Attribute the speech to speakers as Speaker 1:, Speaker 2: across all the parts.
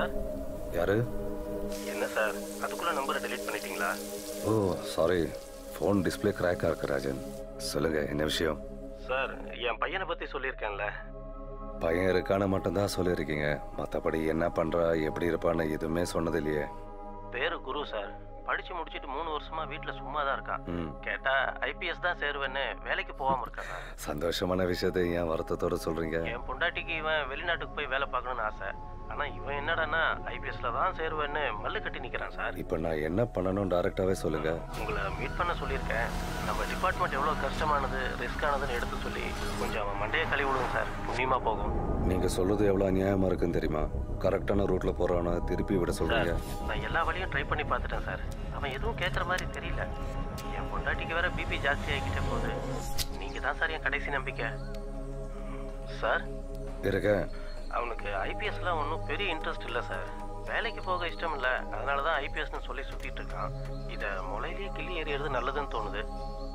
Speaker 1: Sir
Speaker 2: யாரு
Speaker 1: என்ன sir அதுக்குள்ள நம்பரை டெலீட் பண்ணிட்டீங்களா
Speaker 2: ஓ சாரி ஃபோன் டிஸ்பிளே கிராக்காக இருக்கு ராஜன் சொல்லுங்க என்ன விஷயம்
Speaker 1: சார் என் பையனை பத்தி சொல்லியிருக்கேன்ல
Speaker 2: பையன் இருக்கான்னு மட்டும்தான் சொல்லியிருக்கீங்க மற்றபடி என்ன பண்றா எப்படி இருப்பான்னு எதுவுமே சொன்னது இல்லையே
Speaker 1: பேரு குரு சார் படிச்சு முடிச்சிட்டு மூணு வருஷமா வீட்டுல சும்மா தான் இருக்கான்
Speaker 2: ம்
Speaker 1: கேட்டா ஐபிஎஸ் தான் சேருவேன்னு வேலைக்கு போகாம இருக்கான் சார்
Speaker 2: சந்தோஷமான விஷயத்தை ஏன் வருத்தத்தோட சொல்றீங்க
Speaker 1: என் பொண்டாட்டிக்கு இவன் வெளிநாட்டுக்கு போய் வேலை பார்க்கணும்னு ஆசை ஆனா இவன் என்னடான்னா ஐபிஎஸ்ல தான் சேருவேன்னு மல்லு கட்டி நிக்கிறான் சார்
Speaker 2: இப்போ நான் என்ன பண்ணணும் டைரக்டாவே சொல்லுங்க
Speaker 1: உங்களை மீட் பண்ண சொல்லியிருக்கேன் நம்ம டிபார்ட்மெண்ட் எவ்வளோ கஷ்டமானது ரிஸ்கானதுன்னு எடுத்து சொல்லி கொஞ்சம் அவன் மண்டையை கழுவி விடுங்க சார் புண்ணியமா போகும்
Speaker 2: நீங்க சொல்றது எவ்வளவு அநியாயமா இருக்குன்னு தெரியுமா கரெக்டான ரூட்ல போறானா திருப்பி விட சொல்றீங்க
Speaker 1: நான் எல்லா வழியும் ட்ரை பண்ணி பார்த்துட்டேன் சார் அவன் எதுவும் கேட்குற மாதிரி தெரியல என் பொண்டாட்டிக்கு வேற பிபி ஜாஸ்தி ஆகிக்கிட்டே போகுது நீங்க தான் சார் என் கடைசி நம்பிக்கை சார்
Speaker 2: இருக்கேன்
Speaker 1: அவனுக்கு ஐபிஎஸ்லாம் ஒன்றும் பெரிய இன்ட்ரெஸ்ட் இல்லை சார் வேலைக்கு போக இஷ்டம் இல்லை அதனால தான் ஐபிஎஸ்னு சொல்லி சுற்றிட்டு இருக்கான் இதை முளையிலேயே கிள்ளி எறியறது நல்லதுன்னு தோணுது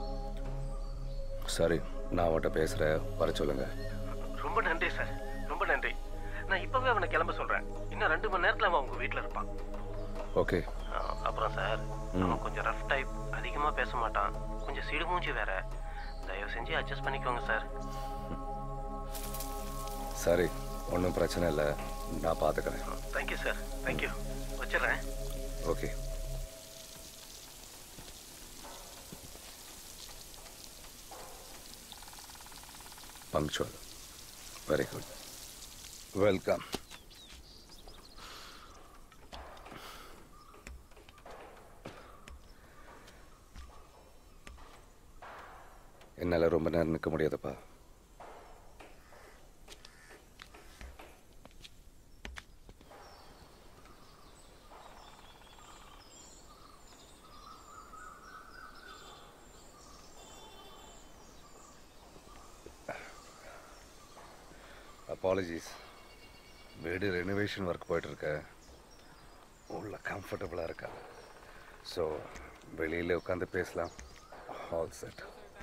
Speaker 2: சரி நான் அவன்கிட்ட பேசுறேன் வர சொல்லுங்க
Speaker 1: ரொம்ப நன்றி சார் ரொம்ப நன்றி நான் இப்போவே அவனை கிளம்ப சொல்கிறேன் இன்னும் ரெண்டு மணி நேரத்தில் அவன் உங்கள் வீட்டில் இருப்பான்
Speaker 2: ஓகே
Speaker 1: ஆ, அப்புறம் சார் அவன் கொஞ்சம் ரஃப் டைப் அதிகமாக பேச மாட்டான் கொஞ்சம் சிடுமூஞ்சி வேற தயவு செஞ்சு அட்ஜஸ்ட் பண்ணிக்கோங்க சார்
Speaker 2: சரி ஒன்றும் பிரச்சனை இல்லை நான் பார்த்துக்கிறேன்
Speaker 1: தேங்க்யூ சார் தேங்க்யூ வச்சிடுறேன்
Speaker 2: okay punctual. Very good. Welcome. என்னால் ரொம்ப நேரம் நிற்க முடியாதுப்பா அப்பாலஜிஸ் வீடு ரெனோவேஷன் ஒர்க் போயிட்டுருக்க உள்ள கம்ஃபர்டபுளாக இருக்கா ஸோ வெளியில் உட்காந்து பேசலாம் ஆல் செட்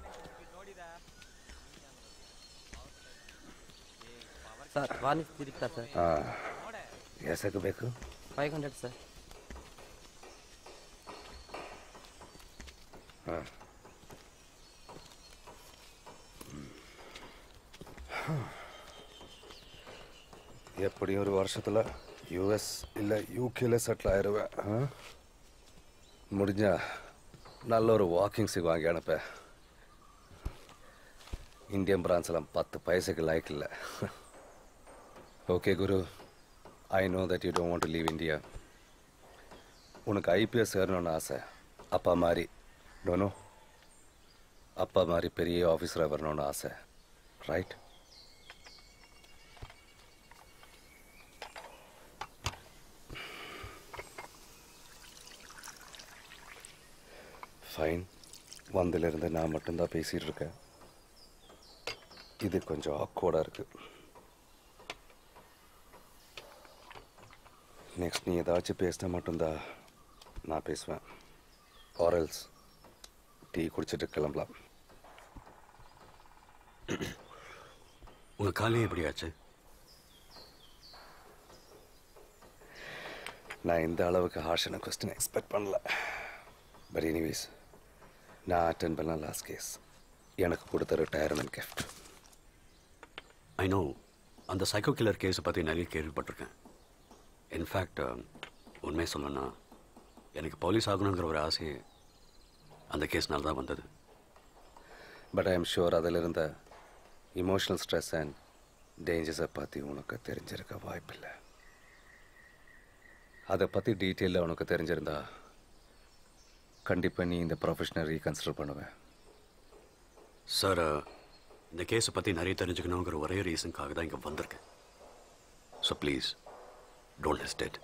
Speaker 3: ಸರ್ ವಾನಿಸ್ ತಿರುಗ್ತಾ ಸರ್
Speaker 2: ಹಾಂ ಎಸಕ್ಕೆ ಬೇಕು
Speaker 3: ಫೈವ್ ಹಂಡ್ರೆಡ್ ಸರ್
Speaker 2: ಹಾಂ எப்படியும் ஒரு வருஷத்தில் யூஎஸ் இல்லை யூகேல செட்டில் ஆயிடுவேன் ஆ? முடிஞ்சா நல்ல ஒரு வாக்கிங் சிக் வாங்கி அனுப்ப இந்தியன் பிரான்ஸ்லாம் பத்து பைசைக்கு லைக் இல்லை okay Guru I know that you don't want to leave India உனக்கு ஐபிஎஸ் ஏறணும்னு ஆசை அப்பா மாதிரி டோனோ அப்பா மாதிரி பெரிய ஆஃபீஸராக வரணும்னு ஆசை ரைட் ஃபைன் வந்திலிருந்து நான் மட்டும்தான் பேசிகிட்டு இருக்கேன் இது கொஞ்சம் ஆக்வர்டாக இருக்கு நெக்ஸ்ட் நீ ஏதாச்சும் பேசினா மட்டும்தான் நான் பேசுவேன் ஆரல்ஸ் டீ குடிச்சிட்டு கிளம்பலாம்
Speaker 4: உங்க காலையும் எப்படி ஆச்சு
Speaker 2: நான் இந்த அளவுக்கு ஹார்ஷான கொஸ்டின் எக்ஸ்பெக்ட் பண்ணல பட் எனிவேஸ் நான் அட்டன் பண்ண லாஸ்ட் கேஸ் எனக்கு கொடுத்த ரிட்டையர்மெண்ட் கிஃப்ட்
Speaker 4: ஐ நோ அந்த சைக்கோ கில்லர் கேஸை பற்றி நிறைய கேள்விப்பட்டிருக்கேன் இன்ஃபேக்ட் உண்மையை சொல்லணும்னா எனக்கு போலீஸ் ஆகணுங்கிற ஒரு ஆசை அந்த கேஸ்னால தான் வந்தது
Speaker 2: பட் ஐ எம் ஷுர் அதில் இருந்த இமோஷனல் ஸ்ட்ரெஸ் அண்ட் டேஞ்சர்ஸை பற்றி உனக்கு தெரிஞ்சிருக்க வாய்ப்பில்லை அதை பற்றி டீட்டெயிலாக உனக்கு தெரிஞ்சிருந்தா கண்டிப்பாக நீ இந்த ப்ரொஃபஷனை ரீகன்சிடர் பண்ணுவேன்
Speaker 4: சார் இந்த கேஸை பற்றி நிறைய தெரிஞ்சுக்கணுங்கிற ஒரே ரீசனுக்காக தான் இங்கே வந்திருக்கேன் ஸோ ப்ளீஸ் டோன்ட் ஹெஸ்டேட்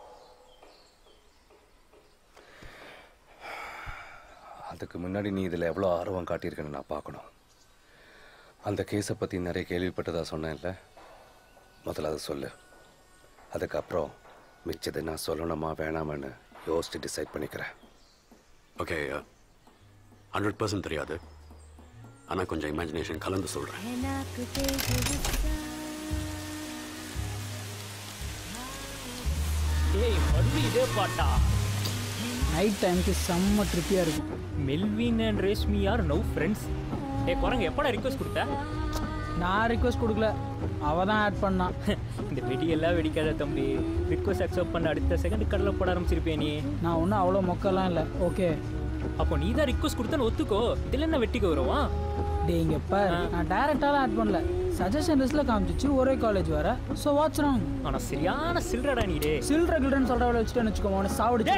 Speaker 2: அதுக்கு முன்னாடி நீ இதில் எவ்வளோ ஆர்வம் காட்டியிருக்கேன்னு நான் பார்க்கணும் அந்த கேஸை பற்றி நிறைய கேள்விப்பட்டதா சொன்னேன்ல முதல்ல அதை சொல்லு அதுக்கப்புறம் மிச்சத்தை நான் சொல்லணுமா வேணாமான்னு யோசிச்சு டிசைட் பண்ணிக்கிறேன்
Speaker 4: ஓகே ஹண்ட்ரட் பர்சன்ட் தெரியாது ஆனால் கொஞ்சம் இமேஜினேஷன் கலந்து சொல்கிறேன்
Speaker 5: எனக்கு தெரியுதா ஏய் மறுபடியும் இதே பாட்டா
Speaker 6: நைட் டைமுக்கு செம்ம ட்ரிப்பியாக இருக்கும்
Speaker 5: Melvin and Reshmi are no friends ஏ குரங்கு எப்படா ரிக்வஸ்ட் கொடுத்த
Speaker 6: நான் ரிக்வஸ்ட் கொடுக்கல அவள் தான் ஆட் பண்ணான்
Speaker 5: இந்த வெடியெல்லாம் வெடிக்காத தம்பி ரிக்வஸ்ட் அக்செப்ட் பண்ண அடுத்த செகண்ட் கடலை போட ஆரம்பிச்சிருப்பே நீ
Speaker 6: நான் ஒன்றும் அவ்வளோ மொக்கெல்லாம் இல்லை ஓகே
Speaker 5: அப்போ நீ தான் ரிக்வஸ்ட் கொடுத்தன்னு ஒத்துக்கோ இதில் என்ன வெட்டிக்கு வருவான்
Speaker 6: டே இங்கே பாரு நான் டேரெக்டாலாம் ஆட் பண்ணல சஜஷன் லிஸ்ட்டில் காமிச்சிச்சு ஒரே காலேஜ் வேறு ஸோ வாட்ச் ராங்
Speaker 5: ஆனால் சரியான சில்லறடா நீ டே
Speaker 6: சில்ட்ர கில்ட்ரன் சொல்கிற வச்சுட்டு வச்சுக்கோ உனக்கு சாவடிச்சு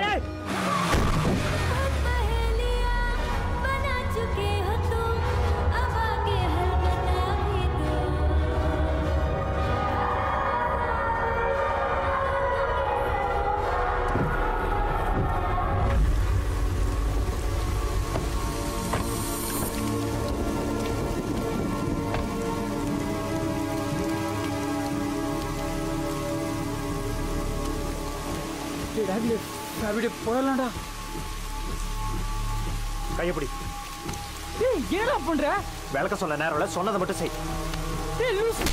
Speaker 7: बना चुके हो तुम अब आगे हलकता भी दो
Speaker 6: அப்படி போடலாம்டா
Speaker 8: கையப்படி
Speaker 6: டேய் என்னடா பண்ற
Speaker 8: விளக்க சொல்ல நேரம் இல்லை சொன்னதை மட்டும் செய்
Speaker 6: டேய் லூஸ்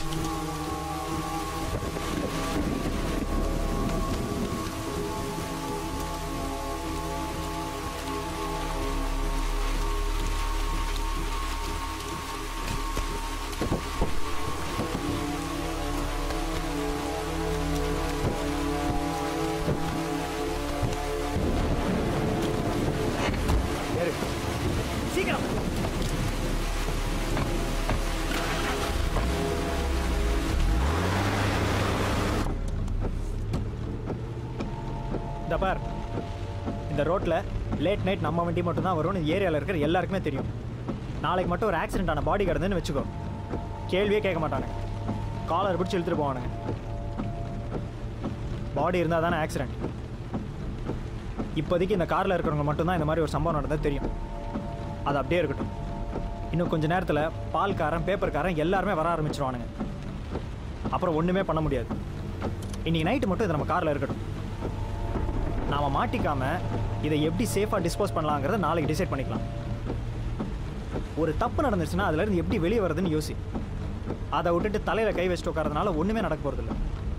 Speaker 8: ஏறு சீக்கிரம் இந்த பார் இந்த ரோட்டில் லேட் நைட் நம்ம வண்டி மட்டும் தான் வரும்னு ஏரியாவில் இருக்கிற எல்லாருக்குமே தெரியும் நாளைக்கு மட்டும் ஒரு ஆக்சிடென்ட் ஆன பாடி கிடந்துன்னு வச்சுக்கோ கேள்வியே கேட்க மாட்டானுங்க காலர் பிடிச்சி இழுத்துட்டு போவானுங்க பாடி இருந்தால் தானே ஆக்சிடென்ட் இப்போதைக்கு இந்த காரில் இருக்கிறவங்க மட்டும்தான் இந்த மாதிரி ஒரு சம்பவம் நடந்தது தெரியும் அது அப்படியே இருக்கட்டும் இன்னும் கொஞ்ச நேரத்தில் பால்காரன் பேப்பர்காரன் எல்லாருமே வர ஆரம்பிச்சிருவானுங்க அப்புறம் ஒன்றுமே பண்ண முடியாது இன்னைக்கு நைட்டு மட்டும் இது நம்ம காரில் இருக்கட்டும் நாம் மாட்டிக்காம இதை எப்படி சேஃபாக டிஸ்போஸ் பண்ணலாங்கிறத நாளைக்கு டிசைட் பண்ணிக்கலாம் ஒரு தப்பு நடந்துச்சுன்னா அதுலேருந்து எப்படி வெளியே வருதுன்னு யோசி அதை விட்டுட்டு தலையில் கை வச்சுட்டு உட்காரதுனால ஒன்றுமே நடக்க போகிறதில்ல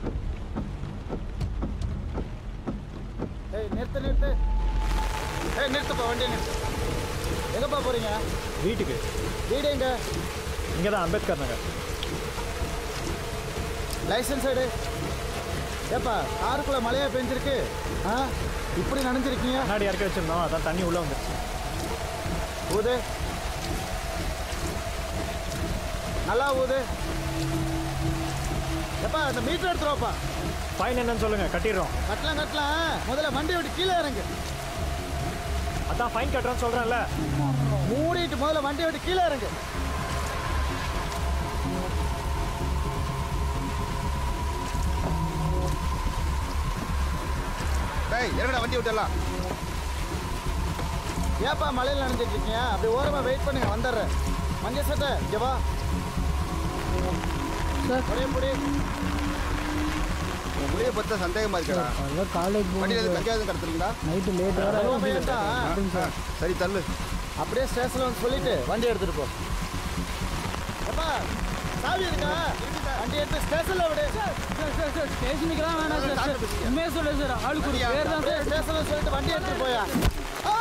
Speaker 9: ஏய் நிறுத்து நிறுத்து ஏய் நிறுத்துப்பா வண்டியை நிறுத்து எங்கப்பா போறீங்க
Speaker 8: வீட்டுக்கு
Speaker 9: வீடு எங்க
Speaker 8: இங்கே தான் அம்பேத்கர் நகர்
Speaker 9: லைசன்ஸ் எடு ஏப்பா காருக்குள்ள மழையா பெஞ்சிருக்கு ஆ இப்படி நனைஞ்சிருக்கீங்க
Speaker 8: முன்னாடி இறக்கி வச்சிருந்தோம் அதான் தண்ணி உள்ளே வந்துருச்சு
Speaker 9: ஊது நல்லா ஊது ஏப்பா அந்த மீட்டர் எடுத்துருவாப்பா
Speaker 8: ஃபைன் என்னன்னு சொல்லுங்கள் கட்டிடுறோம்
Speaker 9: கட்டலாம் கட்டலாம் முதல்ல வண்டியை விட்டு கீழே இறங்கு
Speaker 8: அதான் ஃபைன் கட்டுறேன்னு சொல்கிறேன்ல
Speaker 9: மூடிட்டு முதல்ல வண்டியை விட்டு கீழே இறங்கு
Speaker 10: டேய் இறங்கடா வண்டி விட்டுலாம்
Speaker 9: ஏப்பா மழையில் நனைஞ்சிட்டு இருக்கீங்க அப்படி ஓரமா வெயிட் பண்ணுங்க வந்துடுறேன் மஞ்சள் சட்டை இங்க வா ஒரே முடி
Speaker 10: உன் முடிய பத்த சந்தேகமா இருக்கடா
Speaker 6: அதான் காலேஜ்
Speaker 10: வண்டியில எதுவும்
Speaker 6: போகணும்
Speaker 10: கஞ்சாவது கடத்துறீங்களா
Speaker 6: நைட்டு லேட்
Speaker 9: அதெல்லாம் வேண்டாம்.
Speaker 6: வேறு
Speaker 10: சரி தள்ளு
Speaker 9: அப்படியே ஸ்டேஷன்ல வந்து சொல்லிட்டு வண்டி எடுத்துட்டு போ ஏப்பா சாவி இருக்கா வண்டி எடுத்து ஸ்டேஷன்ல விடு
Speaker 6: ஸ்டேஷனுக்குலாம் வேணாம் சார் சார் உண்மையாக சொல்ல சார் ஆளுக்கு ஒரு பேர் தான்
Speaker 9: அப்படியே
Speaker 6: சார்
Speaker 9: ஸ்டேஷன்ல சொல்லிட்டு வண்டி எடுத்துட்டு போயா ஆ!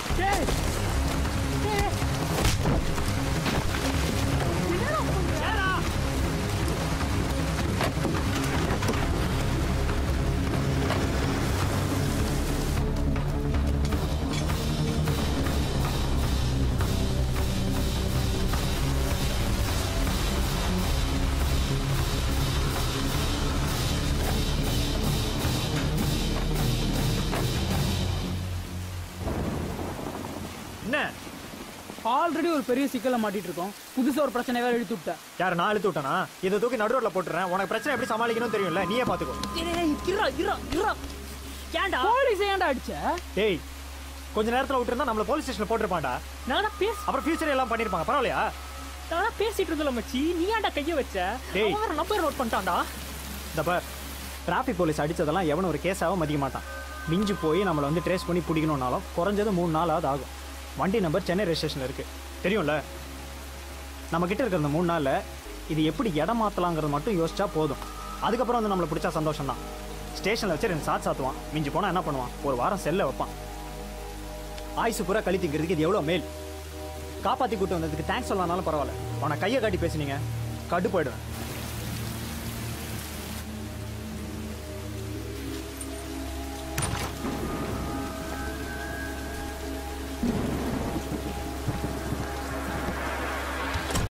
Speaker 8: என்ன
Speaker 6: ஆல்ரெடி ஒரு பெரிய சிக்கலை மாட்டிட்டு இருக்கோம் புதுசாக ஒரு பிரச்சனை வேற இழுத்து விட்டேன்
Speaker 8: யார் நான் இழுத்து விட்டேனா இதை தூக்கி நடு ரோட்ல போட்டுறேன் உனக்கு பிரச்சனை எப்படி சமாளிக்கணும்னு தெரியும்ல நீயே பார்த்துக்கோ
Speaker 5: இரா இரா இரா ஏன்டா
Speaker 6: போலீஸ் ஏன்டா அடிச்ச
Speaker 8: டேய் கொஞ்ச நேரத்துல விட்டுருந்தா நம்மள போலீஸ் ஸ்டேஷன்ல போட்டிருப்பான்டா
Speaker 5: நானா பேச
Speaker 8: அப்புறம் ஃபியூச்சர் எல்லாம் பண்ணிருப்பாங்க பரவாயில்லையா
Speaker 5: நானா பேசிட்டு இருந்தல மச்சி நீ ஏன்டா கைய வச்ச
Speaker 8: டேய்.
Speaker 5: அவன் வேற நம்பர் நோட் பண்ணிட்டான்டா
Speaker 8: இந்த பார் டிராஃபிக் போலீஸ் அடிச்சதெல்லாம் எவனும் ஒரு கேஸாகவும் மதிக்க மாட்டான் மிஞ்சு போய் நம்மளை வந்து ட்ரேஸ் பண்ணி பிடிக்கணும்னாலும் குறைஞ்சது மூணு நாளாவது ஆகும் வண்டி நம்பர் சென்னை ரெஜிஸ்ட்ரேஷனில் இருக்கு தெரியும்ல நம்ம கிட்ட இருக்கிற இந்த மூணு நாளில் இது எப்படி இடம் மாற்றலாங்கிறது மட்டும் யோசிச்சா போதும் அதுக்கப்புறம் வந்து நம்மளை பிடிச்சா சந்தோஷம் தான் ஸ்டேஷனில் வச்சு ரெண்டு சாத் சாத்துவான் மிஞ்சி போனால் என்ன பண்ணுவான் ஒரு வாரம் செல்ல வைப்பான் ஆயுசு பூரா கழித்திங்கிறதுக்கு இது எவ்வளோ மேல் காப்பாற்றி கூட்டு வந்ததுக்கு தேங்க்ஸ் சொல்லனாலும் பரவாயில்ல அவனை கையை காட்டி பேசுனீங்க கடுப்பாயிடுவேன்